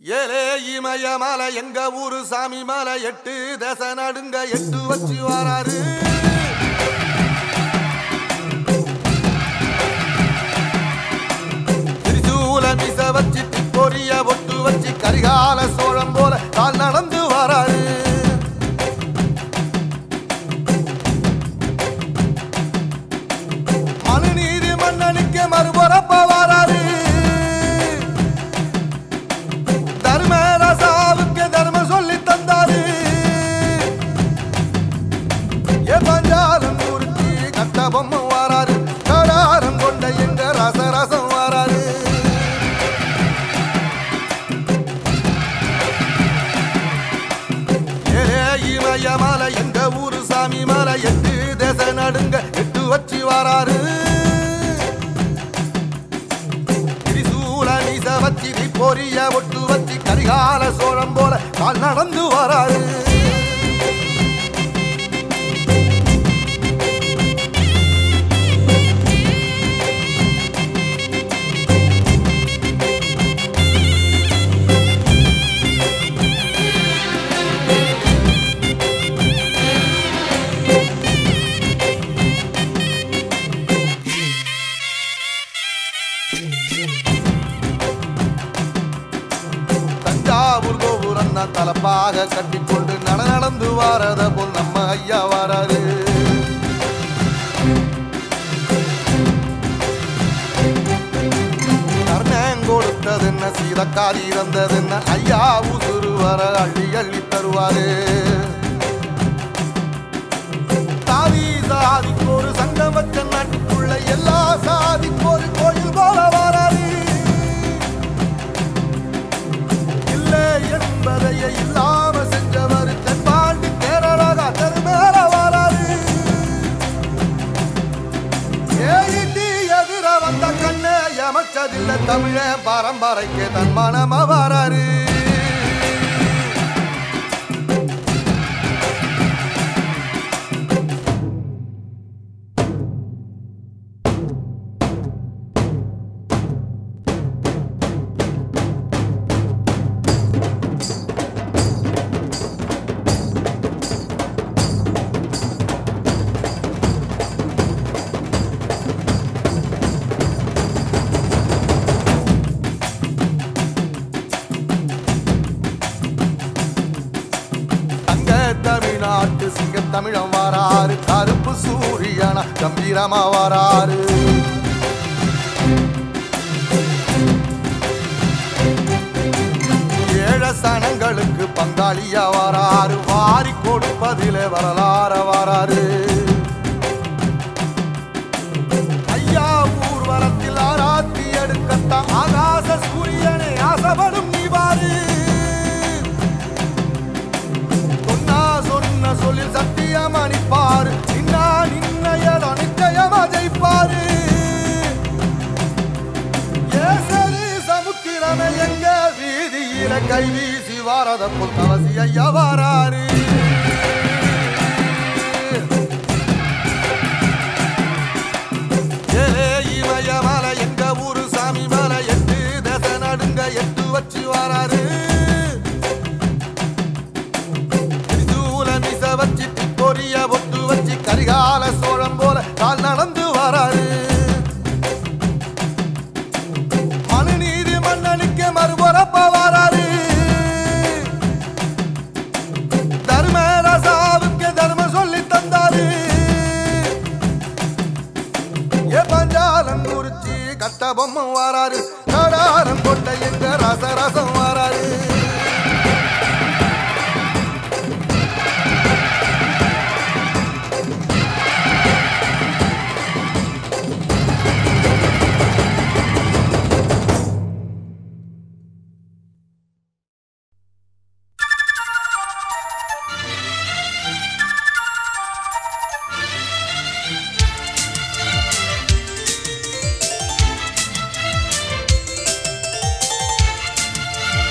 ஏலே இமய மலை எங்க ஊரு சாமி மலை எட்டு தச நடுங்க எட்டு வச்சு வராரு திரிசூல மிச வச்சு பொரிய பொட்டு வச்சு கரிகால சோழம் போல கால் நடந்து வராரு மனுநீதி மன்னனுக்கு மறுபுறப்ப வராரு தர்மராசாவுக்கு தர்மம் சொல்லி தந்தாரு ஏ பஞ்சாலம் குறிச்சி கட்ட பொம்மை வாராரு கடாரம் கொண்ட எங்க ரசரசம் வாராரு ஏ இமய மலை எங்க ஊரு சாமி மலை எட்டு தேச நடுங்க எட்டு வச்சு வாராரு திரிசூல நீச வச்சி பொரிய ஒட்டு வச்சி கரிகால சோழம் போல கால் நடந்து வராரு தஞ்சாவூர் கோபுரம் தான் தலப்பாக கட்டிக்கொண்டு நட நடந்து வாரத போல் நம்ம ஐயா வாராரு கர்ணன் கொடுத்தது என்ன சீதக்காரி இறந்தது என்ன ஐயா உசுறு வர அள்ளி அள்ளி தருவாரு சாதி சாதிக்கு ஒரு சங்கம் வச்ச நாட்டுக்குள்ள எல்லா சாதிக்கு ஒரு கோயில் போல வாராரு இல்லை என்பதையே இல்லாம செஞ்சவர் தென்பாண்டி கேரளாக தெருமேல வராரு ஏயிட்டி எதிர வந்த கண்ணே எமச்சதில்லை தமிழ பரம்பரைக்கு தன் மனம வராரு தங்க தமிழ்நாட்டு சிங்க தமிழம் வாராரு கருப்பு சூரியனா கம்பீரமா வாராரு ஏழ சனங்களுக்கு பங்காளியா வாராரு வாரி கொடுப்பதிலே வரலாற வாராரு ஐயா ஊர்வலத்தில் ஆராத்தி எடுக்கத்தான் ஆகாச சூரியனை ஆசைப்படும் நீ பாரு சொன்னா சொன்ன சொல்லில் சத்தியம் அணிப்பாரு நின்னா நின்ன இடம் நிச்சயமா ஜெயிப்பாரு ஏசரி சமுத்திரமே எங்க வீதியில கை வீசி வாரத புல் கவசி ஐயா வாராரு ஏ இமய மலை எங்க ஊரு சாமி மலை எட்டு தச நடுங்க எட்டு வச்சு வாராரு திரிசூல மிச வச்சு பொரிய ஒட்டு வச்சு கரிகால சோழம் போல கால் நடந்து வராரு மனுநீதி மன்னனுக்கு மறுபுறப்ப வராரு தர்மராசாவுக்கு தர்மம் சொல்லி தந்தாரு ஏ பஞ்சாலம் குறிச்சி கட்ட பொம்மை வாராரு கடாரம் கொண்ட எங்க ரசரசம் வாராரு ஆ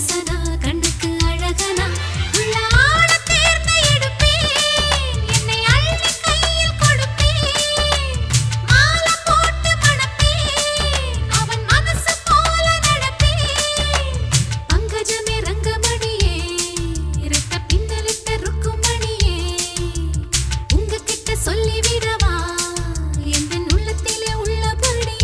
அரசனா கண்ணுக்கு அழகனா உள்ள ஆழத் தேர்ந்து எடுப்பேன் என்னை அள்ளி கையில் கொடுப்பேன் மாலை போட்டு மணப்பேன் அவன் மனசு போல நடப்பேன் பங்கஜமே ரங்கமணியே இரட்ட பின்னலிட்ட ருக்குமணியே உங்ககிட்ட சொல்லிவிடவா எந்த உள்ளத்திலே உள்ளபடியே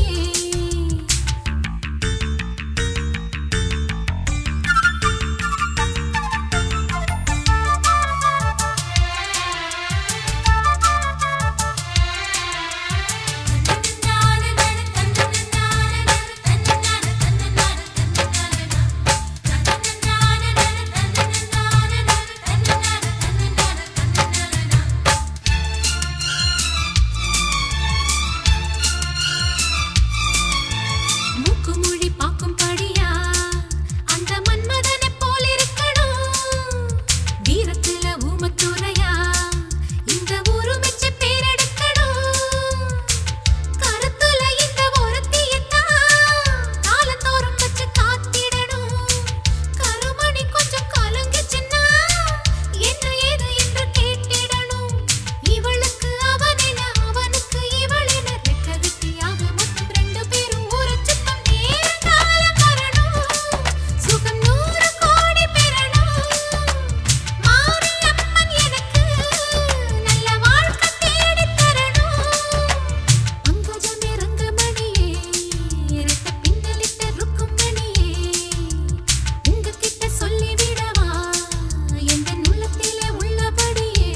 மூக்குமொழி பார்க்கும்படியா அந்த மன்மதனை போல இருக்கணும் வீரத்துல ஊமத்துறையா இந்த ஊரு மெச்சு பேரெடுக்கணும் கருத்துல இந்த ஒருத்தியத்தான் காலத்தோறும் வச்சு காத்திடணும் கருமணி கொஞ்சம் கலங்குச்சுன்னா என்ன ஏது என்று கேட்டிடணும் இவளுக்கு அவனென அவனுக்கு இவளென ரெக்க கட்டியாக மொத்தம் ரெண்டு பேரும் ஊரை சுத்தம் நேரங்காலம் வரணும் சுகம் நூறு கோடி பெறணும் மாரியம்மன் எனக்கு நல்ல வாழ்க்கை தேடித் தரணும் பங்கஜமே ரங்கமணியே இரட்ட பின்னலிட்ட ருக்குமணியே உங்ககிட்ட சொல்லிவிடவா எந்த உள்ளத்திலே உள்ளபடியே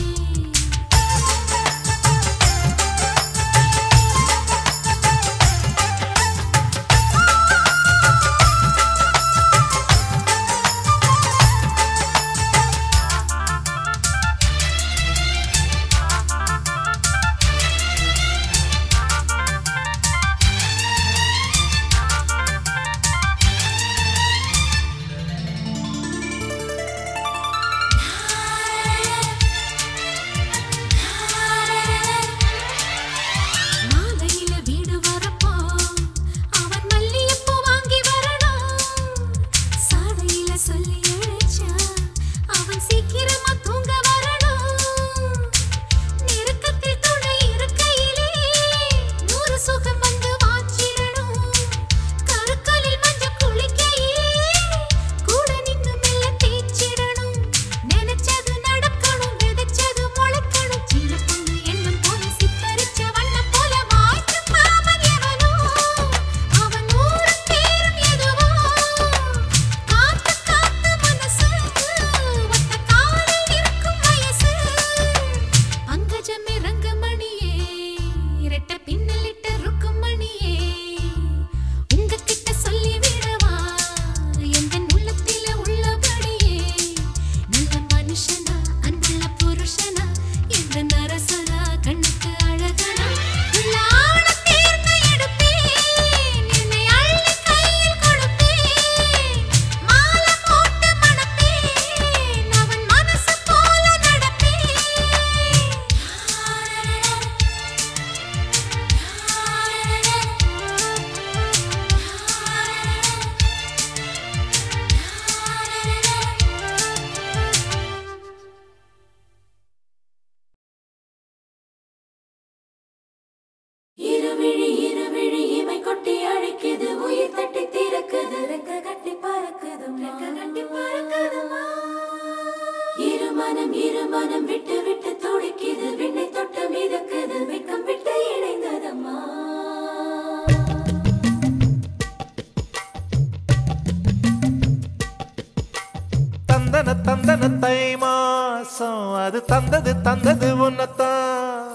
மாலையில வீடு வரப்போ அவன் மல்லிகைப்பூ வாங்கி வரணும் சாடையில சொல்லி அழைச்சா அவன் சீக்கிரமா தூங்க வரணும் நெருக்கத்தில் துணை இருக்கையிலே நூறு சுகம் வந்து வாச்சிடணும் கருக்கலில் மஞ்சள் குளிக்கையிலே கூட நின்னு மெல்ல தேய்ச்சிடணும் நினைச்சது நடக்கணும் விதைச்சது முளைக்கணும் சின்ன பொண்ணு எண்ணம் போல சித்தரிச்ச வண்ணம் போல வாய்க்கு மாமன் எவனோ அவன் ஊரு பேரும் எதுவோ காத்து காத்து மனசு ஒத்த காலில் இருக்கும் வயசு பங்கஜமே ரங்கமணியே இரட்ட பின்னலிட்ட ருக்குமணியே உங்ககிட்ட சொல்லி விடவா எந்த உள்ளத்தில உள்ளபடியே நல்ல மனுஷனா அன்புள்ள புருஷனா எந்த நரசனா கண்ணுக்கு அழகனா உள்ள ஆழத் தேர்ந்து எடுப்பேன் என்னை அள்ளி கையில் கொடுப்பேன் மாலை போட்டு மணப்பேன் அவன் மனசு போல நடப்பேன் இருவிழி இருவிழி இமை கொட்டி அழைக்குது உயிர் தட்டி திறக்குது ரெக்க கட்டி பறக்குது ரெக்க கட்டி பறக்குதுமா இருமனம் இருமனம் விட்டு விட்டு துடிக்குது விண்ணை தொட்டு மிதக்குது வெக்கம் விட்டு இணைந்ததம்மா தந்தன தந்தன தை மாசம் அது தந்தது தந்தது உன்னத்தான்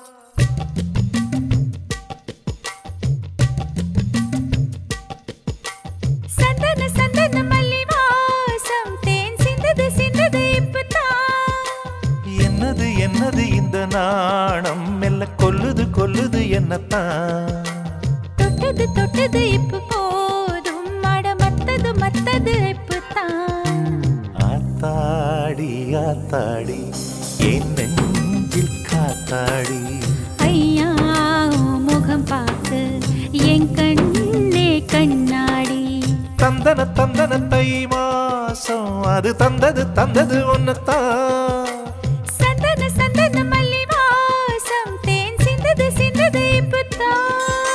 சந்தன சந்தன மல்லி வாசம் தேன் சிந்தது சிந்தது இப்பதான் என்னது என்னது இந்த நாணம் மெல்ல கொல்லுது கொல்லுது என்னத்தான் தொட்டது தொட்டது இப்ப போதும் மட மத்தது மத்தது இப்பதான் ஆத்தாடி ஆத்தாடி என் நெஞ்சில் காத்தாடி ஐயா உன் முகம் பார்த்து என் கண்ணே கண்ணாடி தந்தன தந்தன தை மா மாசம் அது தந்தது தந்தது ஒன்னத்தான் சந்தன சந்தன மல்லி வாசம் தேன் சிந்தது சிந்தது இப்பத்தான்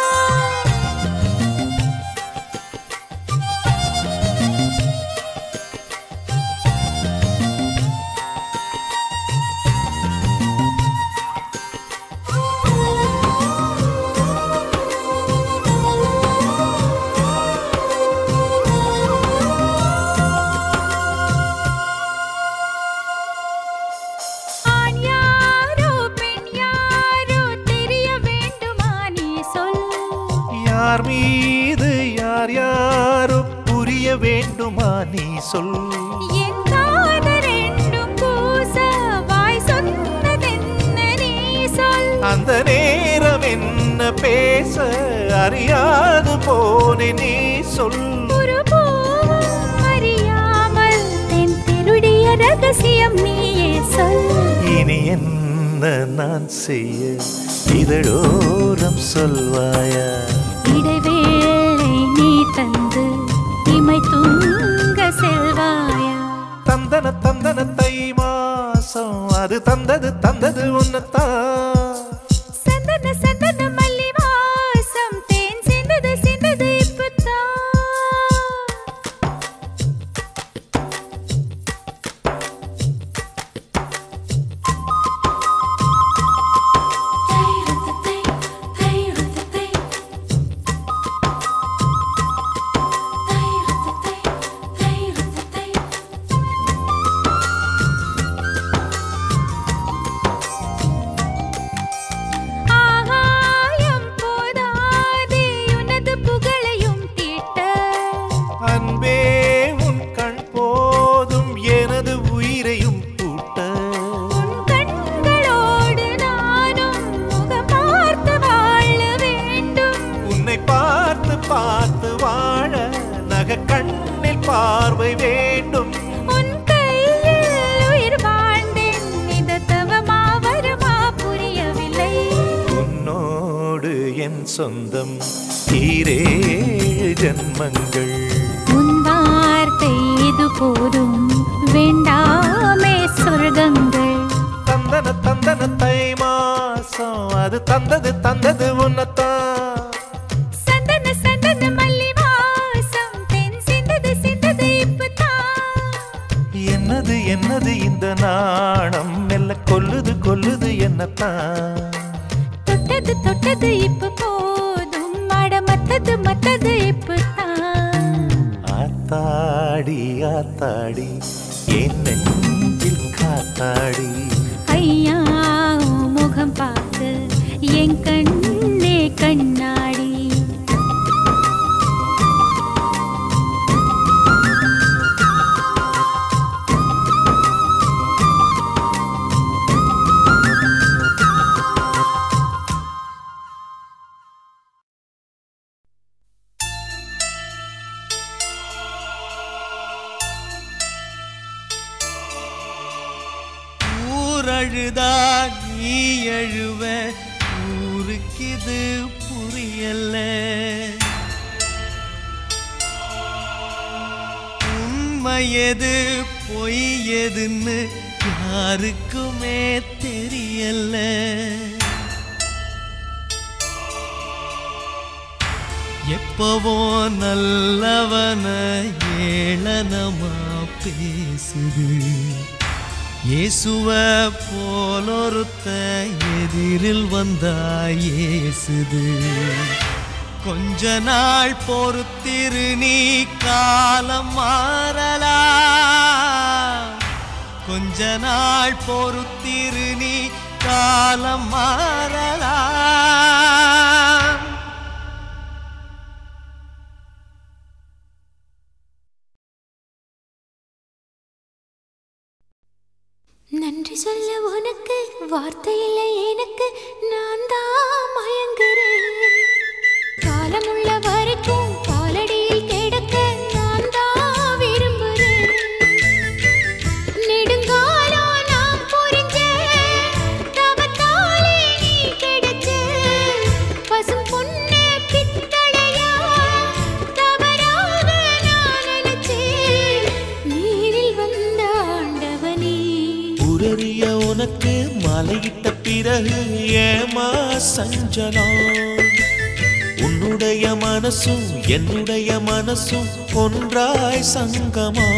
ஆண் யாரோ பெண் யாரோ தெரிய வேண்டுமா நீ சொல் யார் மீது யார் யாரோ புரிய வேண்டுமா நீ சொல் என் காதல் ரெண்டும் பூச வாய் சொன்னதென்ன நீ சொல் அந்த நேரம் என்ன பேச அறியாது போனே நீ சொல் ஒரு பூவும் அறியாமல் தென் திருடிய ரகசியம் நீயே சொல் இனி என்ன நான் செய்ய இதழோரம் சொல்வாயா இடைவேளை நீ தந்து இமை தூங்க செல்வாயா தந்தன தந்தன தை மாசம் அது தந்தது தந்தது உன்னத்தான் சந்தன சந்தன மல்லி வாசம் தேன் சிந்தது சிந்தது இப்பத்தான் ஆகாயம் போதாதே உனது புகழையும் தீட்ட அன்பே உன் கண் போதும் எனது உயிரையும் பூட்ட உன் கண்களோடு நானும் முகம் பார்த்து வாழ வேண்டும் உன்னை பார்த்து பார்த்து வாழ நக கண்ணில் பார்வை வேண்டும் உன் கையில் உயிர் வாழ்ந்தேன் இந்த தவமா வருமா புரியவில்லை உன்னோடு என் சொந்தம் ஈரேழு ஜன்மங்கள் உன் வார்த்தை இது போதும் வேண்டாமே சொர்க்கங்கள் தந்தன தந்தன தை மாசம் அது தந்தது தந்தது உன்னத்தான் சந்தன சந்தன மல்லி வாசம் தென் சிந்தது சிந்தது இப்பதான் என்னது என்னது இந்த நாணம் மெல்ல கொல்லுது கொல்லுது என்னத்தான் தொட்டது தொட்டது இப்ப போதும் மட மத்தது மத்தது இப்பதான் ஆத்தாடி ஆத்தாடி என் நெஞ்சில் காத்தாடி ஐயா உன் முகம் பார்த்து என் கண்ணே கண்ணாடி ஊரழுதா நீ எழுவ ஊருக்கிது புரியல உண்மையது பொய் எதுன்னு யாருக்குமே தெரியல எப்பவோ நல்லவன ஏளனமா பேசுது இயேசுவ போலொருத்த எதிரில் வந்தா இயேசுது கொஞ்ச நாள் பொறுத்திரு நீ காலம் மாறலாம் கொஞ்ச நாள் பொறுத்திரு நீ காலம் மாறலாம் நன்றி சொல்ல உனக்கு வார்த்தை இல்லை எனக்கு நான் தான் மயங்குறேன் காலமுள்ள வரைக்கும் காலடியில் கிடக்க நான் தான் விரும்புறேன் நெடுங்காலம் நான் புரிஞ்ச தவத்தாலே நீ கிடைச்ச பசும் பொண்ணு பித்தளையா தவறாக நான் நினைச்சேன் நீ உனக்கு மாலையிட்ட பிறகு ஏமா சஞ்சலம் உன்னுடைய மனசும் என்னுடைய மனசும் ஒன்றாய் சங்கமா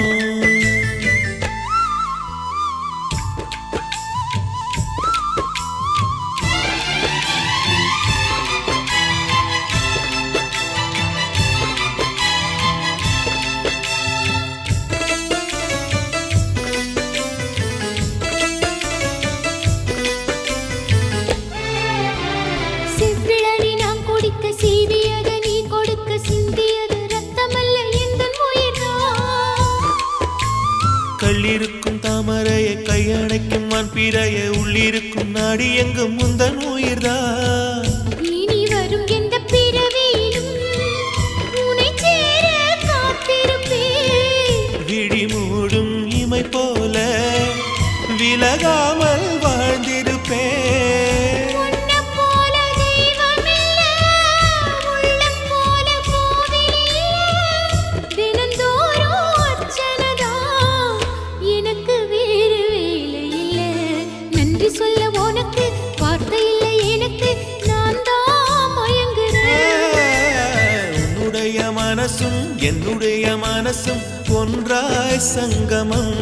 செவ்விழறி நாம் குடிக்க சீவியது நீ கொடுக்க சிந்தியது ரத்தமல்ல எந்தன் உயிர்தான் கள்ளிருக்கும் தாமரையை கையணைக்கும் மான் பிறைய உள்ளிருக்கும் நாடி எங்கும் முந்தன் உயிர்தான் இனி வரும் எந்த பிறவியிலும் உன்னை சேர காத்திருப்பேன் விழி மூடும் இமை போல விலகாமல் வாழ்ந்திருப்பேன் உன்னைப் போல தெய்வமில்ல, உள்ளம் போல கோவிலில்ல. தினந்தோறும் அர்ச்சனைதான், எனக்கு வேறு வேலை இல்ல. நன்றி சொல்ல உனக்கு வார்த்தை இல்லை எனக்கு நான் தான் மயங்குறேன் உன்னுடைய மனசும் என்னுடைய மனசும் ஒன்றாய் சங்கமம்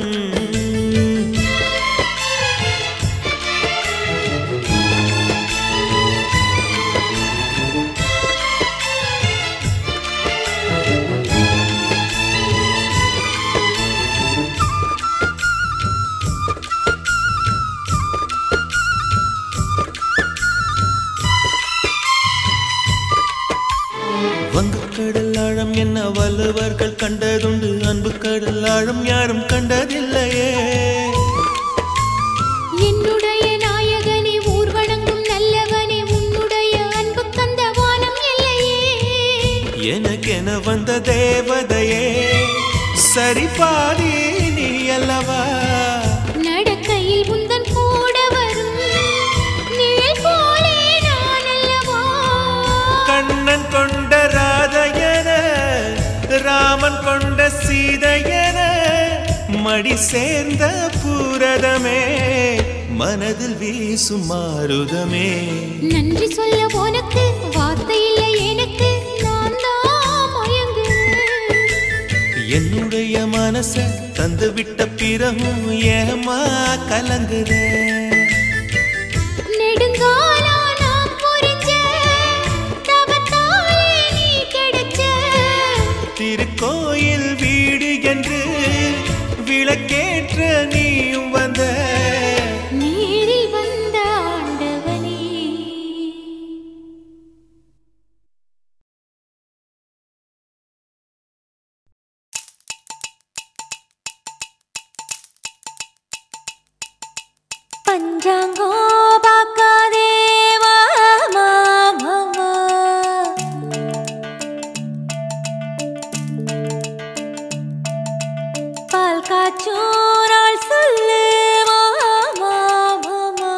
வங்கக்கடல் ஆழம் என்ன வள்ளுவர்கள் கண்டதுண்டு அன்பு கடல் ஆழம் யாரும் கண்டதில்லையே என்னுடைய நாயகனே ஊர் வணங்கும் நல்லவனே உன்னுடைய அன்பு கந்த வானம் இல்லையே எனக்கென வந்த தேவதையே சரி பாதி நீ அல்லவா நடக்கையில் உந்தன் கூட வரும் நிழல் போலே நான் அல்லவா கண்ணன் கொண்ட ராதையன ராமன் கொண்ட சீதையன மடி சேர்ந்த பூரதமே மனதில் வீசும் மாருதமே நன்றி சொல்ல உனக்கு வார்த்தை இல்லை எனக்கு நான் தான் மயங்குறேன் என்னுடைய மனச தந்து விட்ட பிறகும் ஏமா கலங்குற நெடுங்காலா நான் புரிஞ்ச தவத்தாலே நீ கிடைச்ச திருக்கோயில் வீடு என்று விளக்கேற்ற நீயும் வந்த நீரில் வந்த ஆண்டவனே பஞ்சாங்கோ பார்க்காதே மாமா மாமா பால் காய்ச்சும் நாள் சொல்லு மாமா மாமா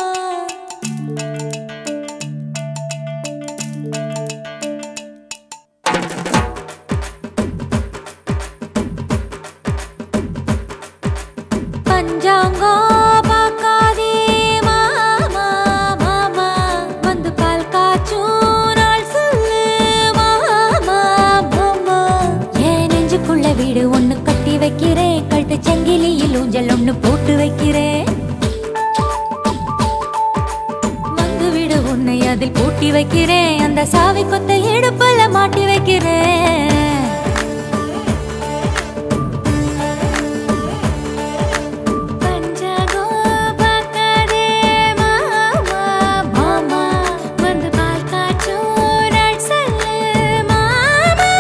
பஞ்சாங்கோ பார்க்காதே மாமா மாமா வந்து பால் காய்ச்சும் நாள் சொல்லு மாமா மாமா என் நெஞ்சுக்குள்ள வீடு ஒண்ணு கட்டி வைக்கிறேன் கழுத்து சங்கிலியில் ஊஞ்சல் ஒண்ணு போட்டு வைக்கிறேன் வந்து விடு உன்னை அதில் பூட்டி வைக்கிறேன் அந்த சாவி கொத்த இடுப்புல மாட்டி வைக்கிறேன் பஞ்சாங்கோ பார்க்காதே மாமா மாமா வந்து பால் காய்ச்சும் நாள் சொல்லு மாமா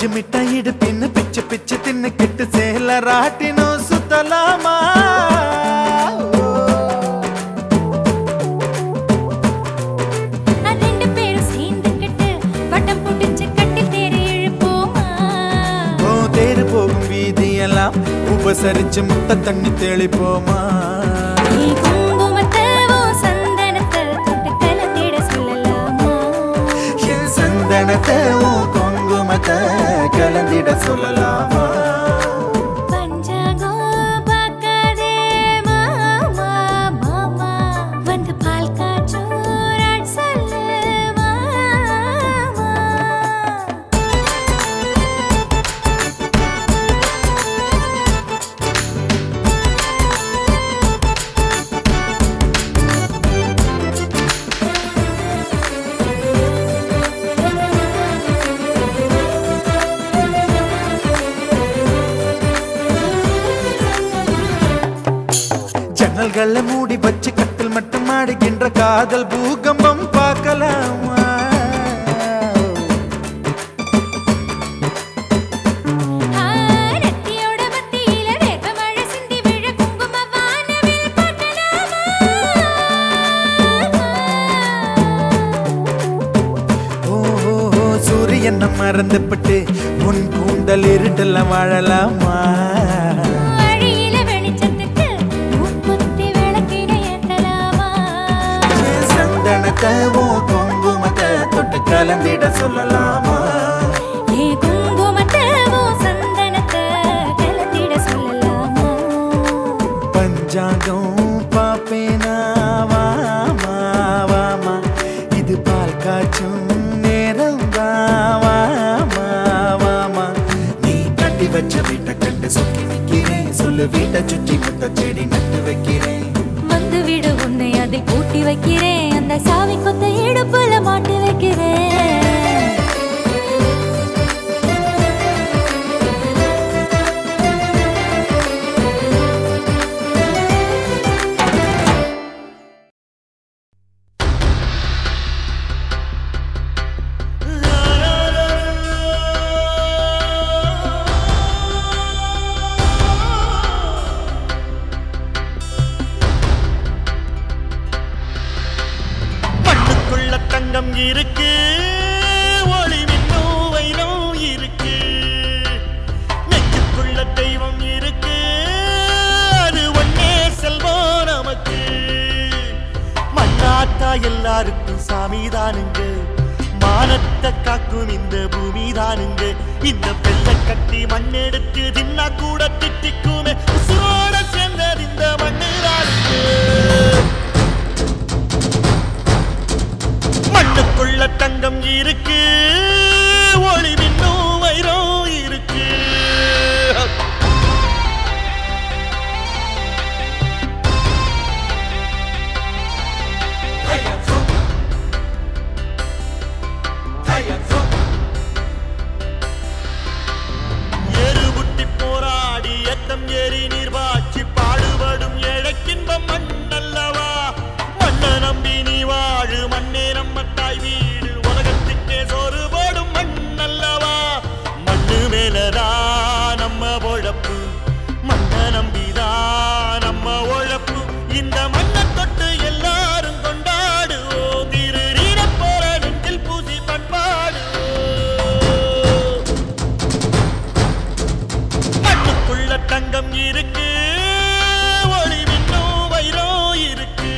பஞ்சு மிட்டாய் இடுப்பின்னு பிச்சு பிச்சு தின்னுக்கிட்டு சேல ராட்டினும் சுத்தலாமா அது ரெண்டு பேரும் சேர்ந்துக்கிட்டு வட்டம் புடிச்சு கட்டி தேர் இழுப்போமா ஓ தேரு போகும் வீதியெல்லாம் உபசரிச்சு முட்டை தண்ணி தெளிப்போமா நீ குங்குமத்தை உன் சந்தனத்தை தொட்டு கலந்திட சொல்லலாமா என் சந்தனத்தை உன் குங்குமத்தை கலந்திட சொல்லலாமா பஞ்சாங்கம் பார்க்காதே மாமா, மாமா. வந்து பால் காய்ச்சும் ராட் சொல்லு மாமா. ஜன்னல்களை மூடி வச்சு கட்டில் மட்டும் ஆடுகின்ற காதல் பூகம்பம் பார்க்கலாமா ஆ, நெத்தியோட மத்தியில வேப்பமழை சிந்தி விழ குங்கும வானவில் பார்க்கலாமா? ஓ ஓ, ஓ, சூரியனை மறந்துப்பட்டு உன் கூந்தல் இருட்டெல்லாம் வாழலாமா வழியில வெளிச்சத்துக்கு மூக்குத்தி விளக்கினை ஏத்தலாமா? என் சந்தனத்தை உன் குங்குமத்தை தொட்டு கலந்திட சொல்லலாமா ஏ குங்குமத்தை உன் சந்தனத்தை கலந்திட சொல்லலாமா? பஞ்சாங்கம் பாப்பேனா வாமா வாமா இது பால் காய்ச்சும் நேரம் வாமா வாமா நீ கட்டி வச்ச வீட்டை கண்டு சொக்கி நிக்கிறேன் சொல்லு வீட்டை சுற்றி முத்த செடி நட்டு வைக்கிறேன் வந்து விடு உன்னை அதில் பூட்டி வைக்கிறேன் அந்த சாவி கொத்த இடுப்புல மாட்டி வைக்கிறேன் மண்ணுக்குள்ள தங்கம் இருக்கு ஒளி மின்னும் வைரம் இருக்கு நெஞ்சுக்குள்ள தெய்வம் இருக்கு அது ஒன்னே செல்வம் நமக்கு மண்ணாத்தா எல்லாருக்கும் சாமி தானுங்க மானத்தை காக்கும் இந்த பூமி தானுங்க இந்த வெள்ளை கட்டி மண்ணெடுத்து தின்னா கூட திட்டிக்குமே உசுரோட சேர்ந்தது இந்த மண்ணு தானுங்க மண்ணுக்குள்ள தங்கம் இருக்கு ஒளி மின்னும் வைரம் இருக்கு எருபுட்டி போராடி எத்தம் ஏறி நீர் பாய்ச்சி பாடுபடும் ஏழைக்கின்பம் மண்ணல்லவா மண்ண நம்பி நீ வாழு மண்ணே நம்ம தாய் வீடு உலகத்துக்கே சோறு போடும் மண்ணல்லவா மண்ணு மேலதான் நம்ம பொழப்பு மண்ண நம்பிதான் நம்ம உழப்பு இந்த மண்ணை தொட்டு எல்லாரும் கொண்டாடுவோம் திரு போற நெஞ்சில் பூசி பண்பாடுவோம் மண்ணுக்குள்ள தங்கம் இருக்கு ஒளி மின்னும் வைரம் இருக்கு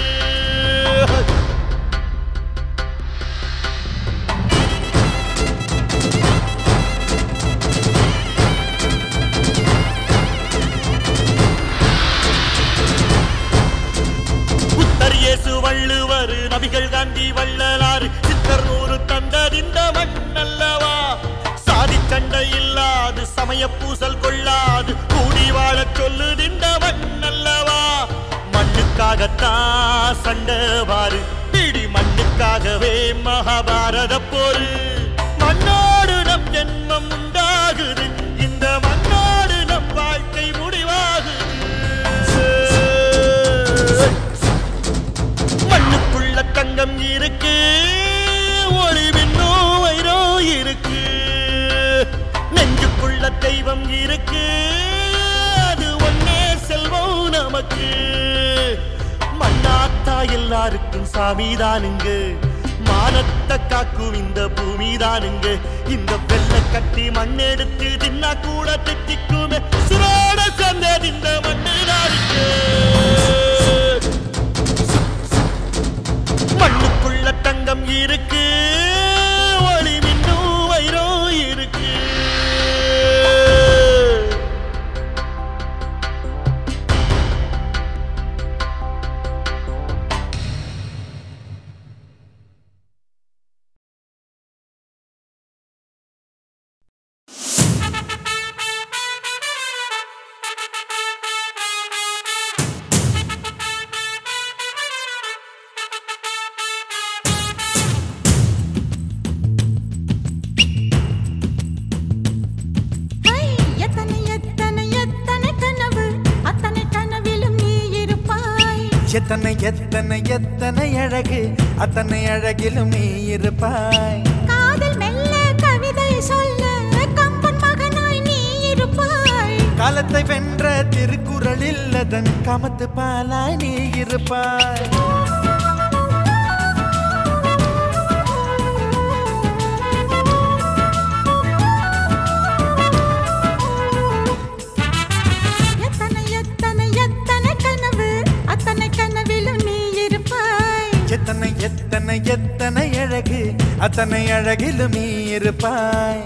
புத்தர் இயேசு வள்ளுவர் நபிகள் காந்தி வள்ளலாறு சித்தர் நூறு தந்ததிந்த மண்ணல்லவா சாதி சண்டை இல்லாது சமய பூசல் கொள்ளாது கூடி வாழச் சொல்லுதிந்த மண்ணல்லவா மண்ணுக்காகத்தான் சண்டை பாரு பிடி மண்ணுக்காகவே மகாபாரத போரு மண்ணோடு நம் ஜென்மம் உண்டாகுது இந்த மண்ணோடு நம் வாழ்க்கை முடிவாகுது மண்ணுக்குள்ள தங்கம் இருக்கு ஒளி மின்னும் வைரம் இருக்கு இருக்கு அது ஒன்னே செல்வம் நமக்கு மண்ணாத்தா எல்லாருக்கும் சாமிதானுங்க மானத்தை காக்கும் இந்த பூமி தானுங்க இந்த வெள்ள கட்டி மண்ணெடுத்து தின்னா கூட திட்டிக்குமே சுரோட சேர்ந்தது இந்த மண்ணு மண்ணுக்குள்ள தங்கம் இருக்கு ஒளி மின்னும் வைரம் இருக்கு ஹை, எத்தனை எத்தனை எத்தனை கனவு அத்தனை கனவிலும் நீ இருப்பாய் எத்தனை எத்தனை எத்தனை அழகு அத்தனை அழகிலும் நீ இருப்பாய் காதல் மெல்ல கவிதை சொல்ல கம்பன் மகனாய் நீ இருப்பாய் காலத்தை வென்ற திருக்குறளில் அதன் கமத்து பாலாய் நீ இருப்பாய் எத்தனை எத்தனை எத்தனை கனவு அத்தனை கனவிலும் நீ இருப்பாய் எத்தனை எத்தனை எத்தனை அழகு அத்தனை அழகிலும் நீ இருப்பாய்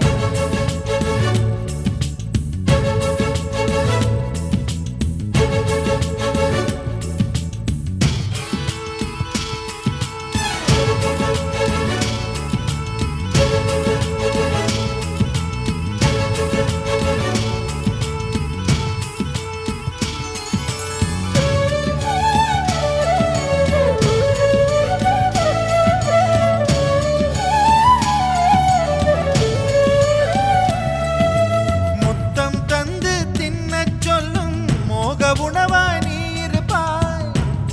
முத்தம் தந்து தின்னச் சொல்லும் மோக உணவாய் நீ இருப்பாய்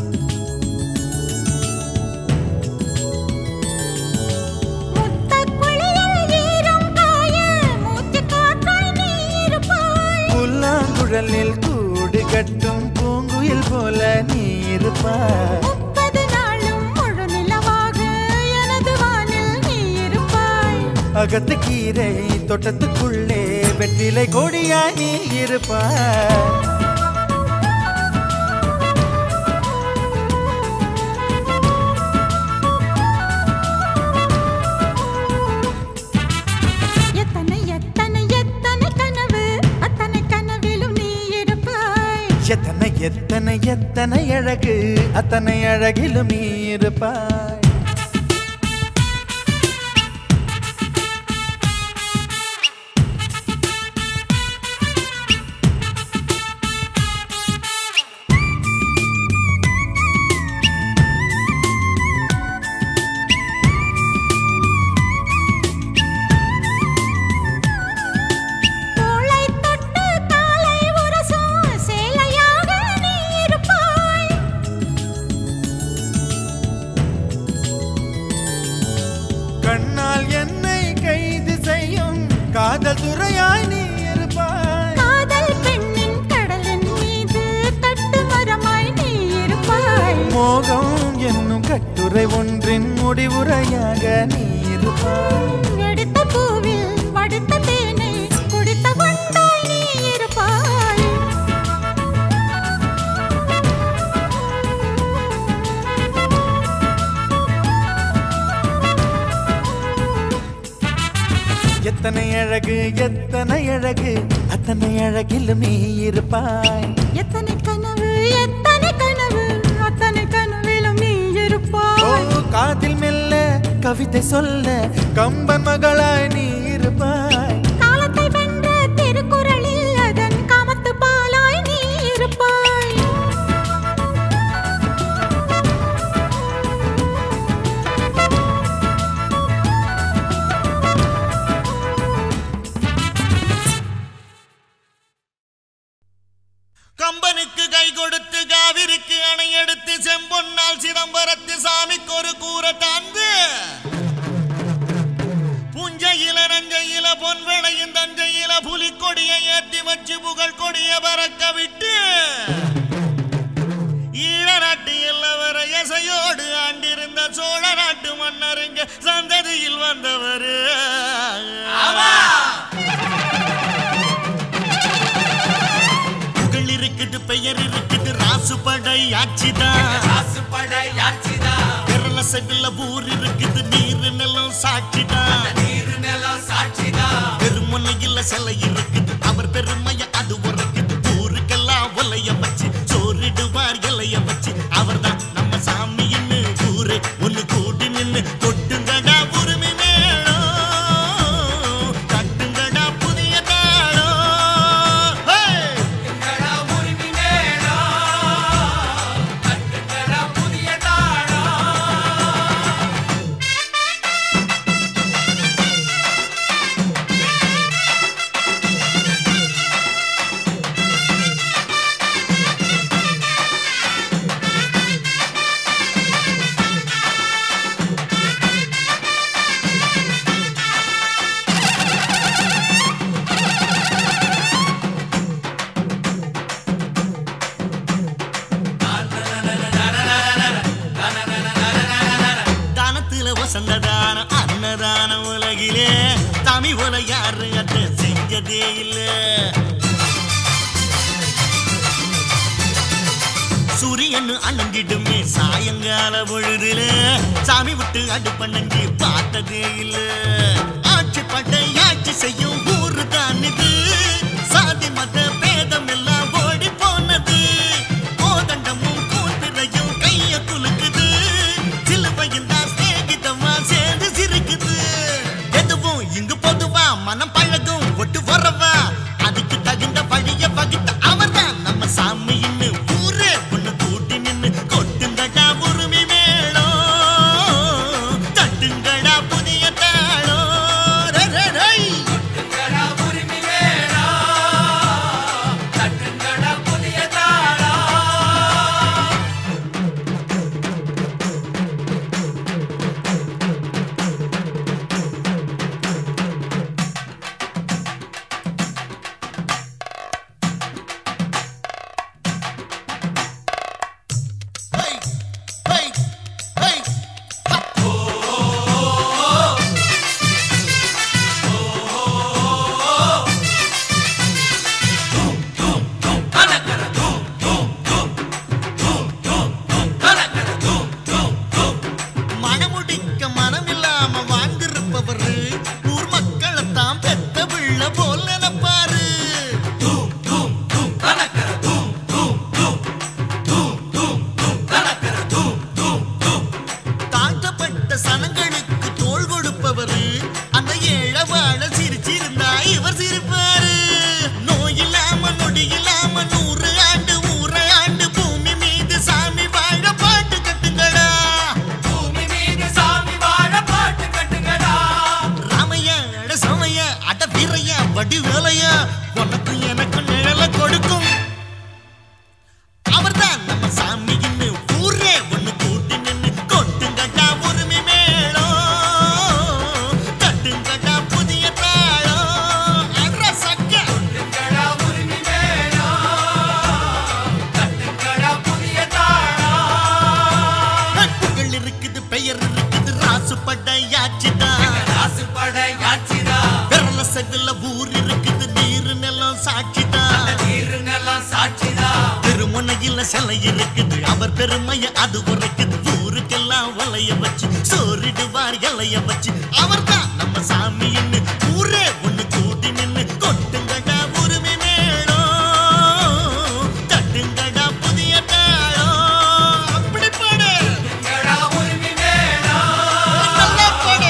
முத்தக் குளியல் ஈரம் காய மூச்சுக் காற்றாய் நீ இருப்பாய் புல்லாங்குழலில் கூடு கட்டும் பூங்குயில் போல நீ இருப்பாய் முப்பது நாளும் முழு நிலவாக எனது வானில் நீ இருப்பாய் அகத்து கீரை தோட்டத்துக்குள்ளே வெற்றிலை கொடியாய் நீ இருப்பாய் எத்தனை எத்தனை எத்தனை கனவு அத்தனை கனவிலும் நீ இருப்பாய் எத்தனை எத்தனை எத்தனை அழகு அத்தனை அழகிலும் நீ இருப்பாய் தோளை தொட்டு காலை உரசும் சேலையாக நீ இருப்பாய் கண்ணால் என்னை கைது செய்யும் காதல் துறையாய் நீ இருப்பாய் காதல் பெண்ணின் கடலின் மீது கட்டுமரமாய் நீ இருப்பாய் மோகம் என்னும் கட்டுரை ஒன்றின் முடிவுரையாக நீ இருப்பாய் எடுத்த பூவில் வடுத்த தேனை குடித்த வண்டாய் நீ இருப்பாய் எத்தனை அழகு எத்தனை அழகு அத்தனை அழகிலும் நீ இருப்பாய் எத்தனை கனவு எத்தனை கனவு அத்தனை கனவிலும் நீ ஓ இருப்பாய் காதில் மெல்ல கவிதை சொல்ல கம்பன் மகளாய் நீ இருப்பாய் காலத்தை வென்ற திருக்குறளில் அதன் காமத்து பாலாய் நீ இருப்பாய் கம்பனுக்கு கை கொடுத்து காவிரிக்கு அணை எடுத்து செம்பொன்னால் சிதம்பரத்து சாமிக்கு ஒரு கூரை தாந்து புஞ்சையில நஞ்சையில கொடிய பறக்க விட்டு ஈழ நாட்டு எல்லவர எசையோடு ஆண்டிருந்த சோழ நாட்டு மன்னருங்க சந்ததியில் வந்தவர் புகழ் இருக்குது பெயர் இருக்குது ராசு படை ஆட்சிதான் விரல செவில ஊர் இருக்குது நீர் நிலம் சாட்சிதான் பெருமுனையில் சிலை இருக்குது அவர் பெருமைய அது உரைக்குது ஊருக்கெல்லாம் ஒலைய வச்சு சோறிடுவார் இலைய வச்சு அவர்தான் நம்ம சாமின்னு ஊரு ஒண்ணு கூடி நின்னு கொட்டுங்கடா உரிமை மேளம் கட்டுங்கடா புதிய தாளம் ஹே! தானத்துல வசந்ததான அன்னதான உலகிலே தமிழ் போல யாரு அதை செஞ்சதே இல்ல சூரியன் அணங்கிடுமே சாயங்கால பொழுதுல சாமி விட்டு அடுப்பண்ணங்கி பார்த்ததே இல்ல ஆட்சி பட்டை ஆட்சி செய்யும் ஊரு தான் இது சாதி மத பேதம் எல்லாம் ஓடி போனது கோதண்டமும் கூத்திரையும் கைய குலுக்குது சிலுவையில் தான் சிநேகிதமா சேர்ந்து சிரிக்குது எதுவும் இங்கு பொதுவா மனம் பழகும் ஒட்டு வரவா அதுக்கு தகுந்த வழிய வகுத்த அவர்தான் நம்ம சாமின்னு ஊரே ஒண்ணு கூட்டி நின்னு கொட்டுங்கடா உரிமை மேளம் தட்டுங்கடா புதிய தாளம் ரே, ரே, ரே. Hey, hey, hey, ha. மனமுடிக்க மனமில்லாம வாழ்ந்திருப்பவரு ஊர் மக்களைத்தான் பெத்த பிள்ளை போல் நினைப்பாரு தாழ்த்தப்பட்ட சனங்களுக்கு தோள் கொடுப்பவரு அந்த ஏழை வாழ சிரிச்சிருந்தா இவர் சிரிப்பாரு நோய் இல்லாம நொடி இல்லாம நூறு ஆண்டு ஊரை ஆண்டு பூமி மீது சாமி வாழ பாட்டு கட்டுங்கடா ராமையா அட சமையா அட வீரையா வடி வேலையா உனக்கு எனக்கு நிழல கொடுக்கும் அவர்தான் நம்ம சாமின்னு ஊரே ஒண்ணு கூட்டி நின்னு கொட்டுங்கடா உரிமை மேளம் தட்டுங்கடா புதிய தாளம் அட்ர சக்க புகழ் இருக்குது பெயர் இருக்குது ராசு படையாச்சுதான் விரல செவில ஊர் இருக்குது நீர் நிலம் சாட்சிதான் திருமுனையில சிலை இருக்குது அவர் பெருமைய அது உரைக்குது ஊருக்கெல்லாம் வலைய வச்சு சோறிடுவார் இலைய வச்சு அவர்தான் நம்ம சாமின்னு ஊரே ஒண்ணு கூட்டி நின்னு கொட்டுங்கடா உரிமை மேளம் தட்டுங்கடா புதிய தாளம் அப்படி பாடு நல்லா பாடு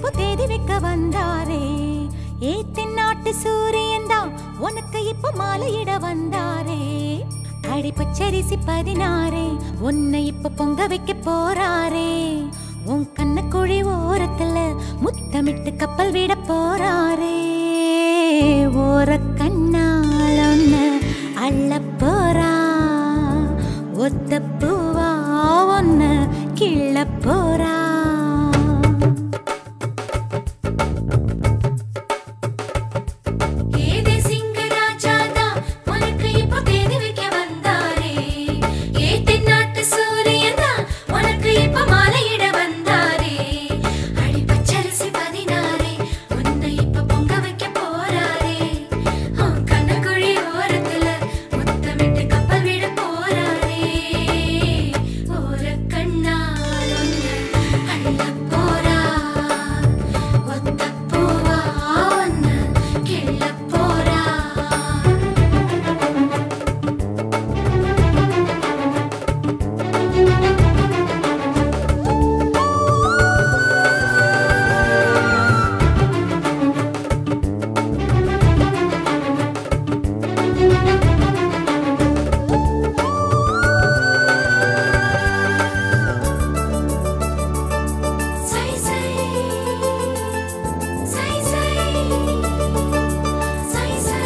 இப்போ தேதி வைக்க வந்தாரே ஏ தென்னாட்டு சூரியன் தான் உனக்கு இப்போ மாலையிட வந்தாரே அடி பச்சரிசி பதினாறே உன்னை இப்ப பொங்க வைக்க போறாரே உன் கண்ணக்குழி ஓரத்துல முத்தமிட்டு கப்பல் விட போறாரே ஓர கண்ணால் ஒன்னு அள்ள போறா ஒத்த பூவா ஒன்னு கிள்ள போறா ஏதே சிங்கராஜாதா உனக்கு இப்போ தேதி வைக்க வந்தாரே ஏ தென்னாட்டு சூரியனா உனக்கு இப்போ மாலையிட வந்தாரே அடி பச்சரிசி பதினாரே உன்னை இப்போ பொங்க வைக்க போறாரே உன் கண்ணக்குழி ஓரத்துல முத்தமிட்டு கப்பல் விட போறாரே ஓர கண்ணால் ஒன்னு அள்ள போறா ஒத்த பூவா ஒன்னு கிள்ள போறா சை சை சை சை சை சை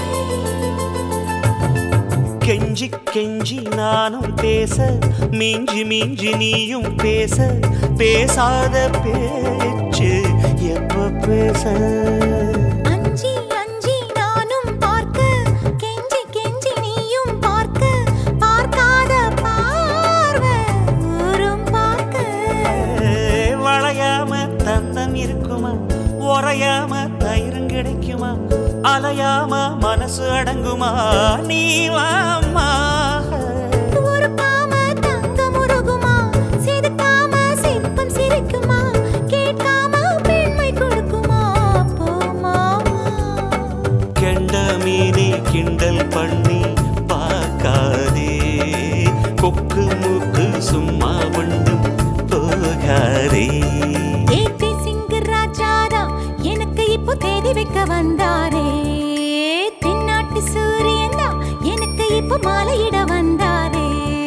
கெஞ்சி கெஞ்சி நானும் பேச மிஞ்சி மிஞ்சி நீயும் பேச பேசாத பேச்சு எப்ப பேச அஞ்சி அஞ்சி நானும் பார்க்க கெஞ்சி கெஞ்சி நீயும் பார்க்க பார்க்காத பார்வை ஊரும் பார்க்க வளையாம தந்தம் இருக்குமா உறையாம தயிரும் கிடைக்குமா அலையாம மனசு அடங்குமா நீ வாம்மா உருக்காம தங்கம் உருகுமா செதுக்காம சிற்பம் சிரிக்குமா கேட்காம பெண்மை கொடுக்குமா போமாமா கெண்ட மீனே கிண்டல் பண்ணி பார்க்காதே கொக்கு மூக்கு சும்மா ஒன்றும் போகாதே ஏத்தி சிங்கு ராஜாதா எனக்கு இப்போ தேதி வைக்க வந்தாரே தென்னாட்டு சூரியன் தான் எனக்கு இப்போ மாலையிட வந்தாரே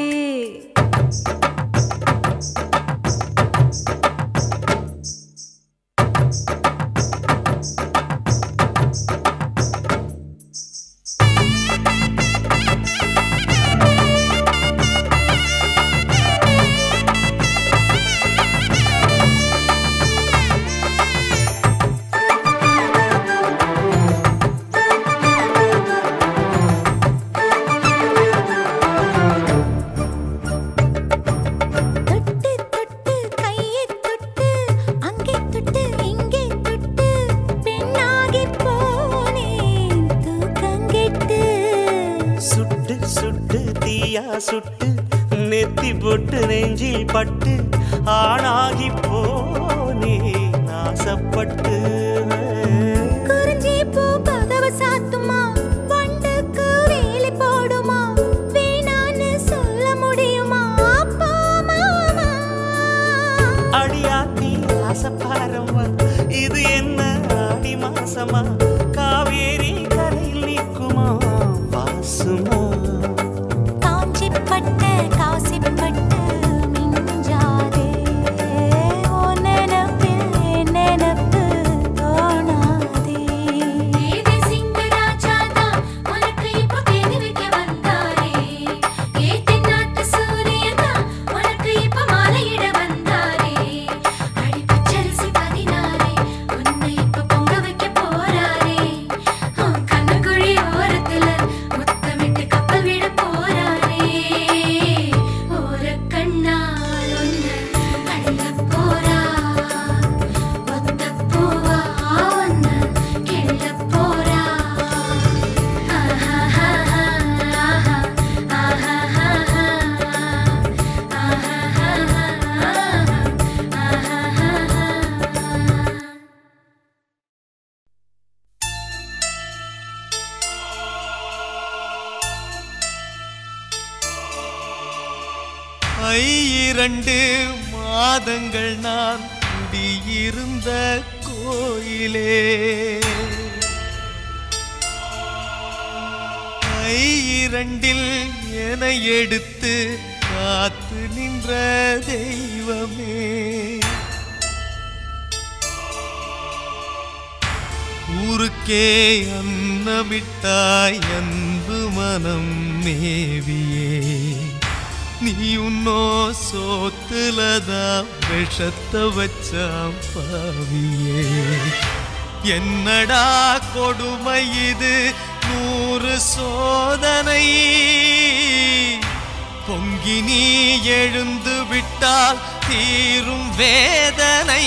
தொட்டு தொட்டு கையை தொட்டு அங்கே தொட்டு இங்கே தொட்டு பெண்ணாகி போனேன் தூக்கங்கெட்டு சுட்டு சுட்டு தீயா சுட்டு நெத்தி பொட்டு நெஞ்சில் பட்டு ஆணாகி போனே நாசப்பட்டு குறிஞ்சி பூ கதவு சாத்துமா வண்டுக்கு வேலி போடுமா வேணான்னு சொல்ல முடியுமா அப்பா மாமா அடியாத்தி ஆசப்பாரம்மா இது என்ன ஆடி மாசமா காவேரி கரையில் நிற்குமா வாசுமா காஞ்சிப்பட்ட காசிப்பட்டு மிஞ்சாதே ஓ நினப்பில் என் நினப்பு தோணாதே ஏதே சிங்கராஜாதா உனக்கு இப்போ தேதி வைக்க வந்தாரே ஏ தென்னாட்டு சூரியனா உனக்கு இப்போ மாலையிட வந்தாரே அடி பச்சரிசி பதினாரே உன்னை இப்போ பொங்க வைக்க போறாரே உன் கண்ணக்குழி ஓரத்துல முத்தமிட்டு கப்பல் விட போறாரே ஓர கண்ணால் ஒன்னு அள்ள போறா ஒத்த பூவா ஒன்னு கிள்ள போறா ஐ இரண்டு மாதங்கள் நான் குடியிருந்த கோயிலே கை இரண்டில் என எடுத்து காத்து நின்ற தெய்வமே ஊருக்கே அன்னமிட்டாய் அன்பு மனம் மேவியே நீ உன்னோ சோத்துலதா விஷத்த வச்சாம் பாவியே என்னடா கொடுமை இது நூறு சோதனை பொங்கி நீ எழுந்து விட்டால் தீரும் வேதனை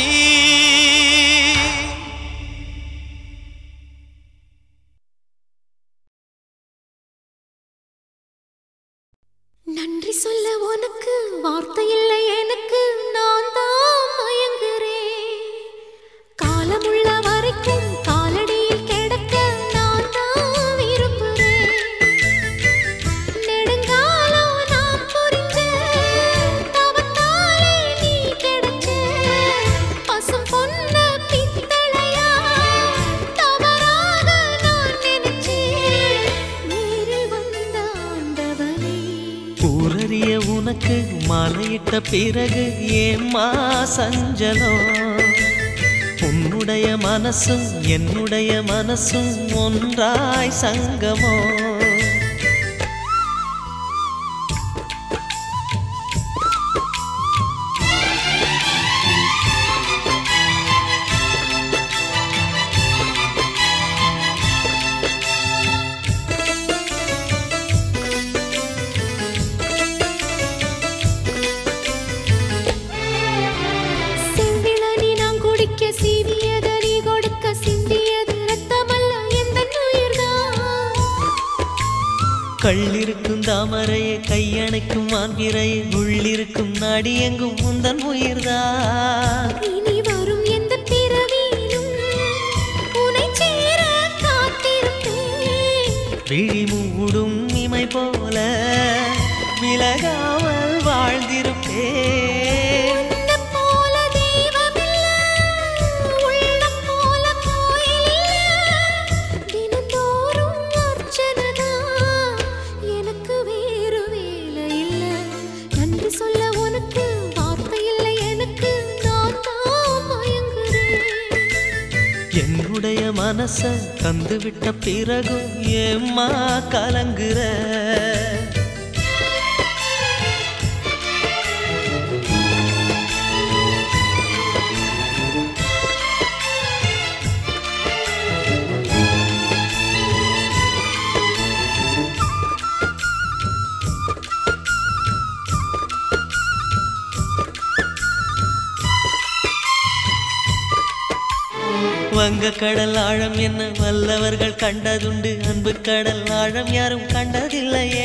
நன்றி சொல்ல உனக்கு வார்த்தை இல்லை எனக்கு நான் தான் மயங்குறேன் காலமுள்ள வரைக்கும் காலடியில் கிடக்க நான் தான் விரும்புறேன் நெடுங்காலம் நான் புரிஞ்ச தவத்தாலே நீ கிடைச்ச பசும் பொன்ன பித்தளையா தவறாக நான் நினைச்சேன் நேரில் வந்த ஆண்டவனே ஊரறிய உனக்கு மாலையிட்ட பிறகு ஏம்மா சஞ்சலம் உன்னுடைய மனசும் என்னுடைய மனசும் ஒன்றாய் சங்கமோ செவ்விளநீ நான் குடிக்க சீவியத நீ கொடுக்க சிந்தியது ரத்தமல்ல எந்தன் உயிர்தான் கள்ளிருக்கும் தாமரையை கையணைக்கும் மான்பிரையை உள்ளிருக்கும் நாடி எங்கும் முந்தன் உயிர்தான் இனி வரும் எந்த பிறவியிலும் உனை சேர காத்திருப்பேன் விழி மூடும் இமை போல விலகாமல் வாழ்ந்திருப்பேன் உன்னைப் போல தெய்வமில்ல, உள்ளம் போல கோயிலில்ல. தினந்தோறும் அர்ச்சனைதான், எனக்கு வேறு வேலை இல்ல. நன்றி சொல்ல உனக்கு வார்த்தை இல்லை எனக்கு நான் தான் மயங்குறேன் என்னுடைய மனச தந்துவிட்ட பிறகும் ஏம்மா கலங்குற வங்க கடல் ஆழம் என்ன வல்லவர்கள் கண்டதுண்டு அன்பு கடல் ஆழம் யாரும் கண்டதில்லையே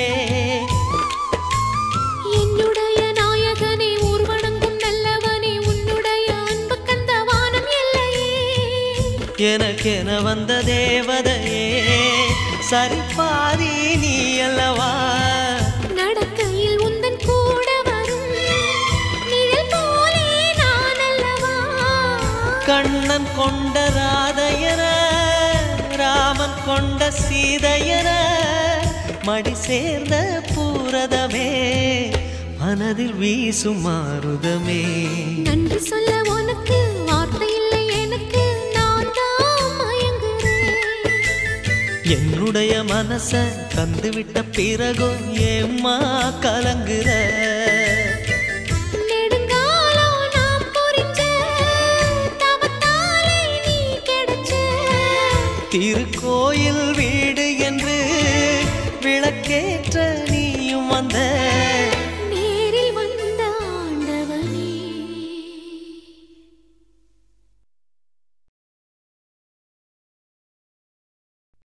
என்னுடைய நாயகனே ஊர்வணங்கும் நல்லவனே உன்னுடைய அன்பு கந்த வானம் எல்லையே எனக்கென வந்த தேவதையே சரிபாதி நீ அல்லவா நடக்கையில் உந்தன் கூட வரும் நிழல் போலே நான் அல்லவா கண்ணன் கொண்ட ராதையர ராமன் கொண்ட சீதையர மடி சேர்ந்த பூரதமே மனதில் வீசும் மாறுதமே நன்றி சொல்ல உனக்கு வார்த்தை இல்லை எனக்கு நான் தான் மயங்குறேன் என்னுடைய மனச தந்துவிட்ட பிறகும் ஏம்மா கலங்குற நெடுங்காலம் நான் புரிஞ்ச தவத்தாலே நீ கிடைச்ச திருக்கோயில் வீ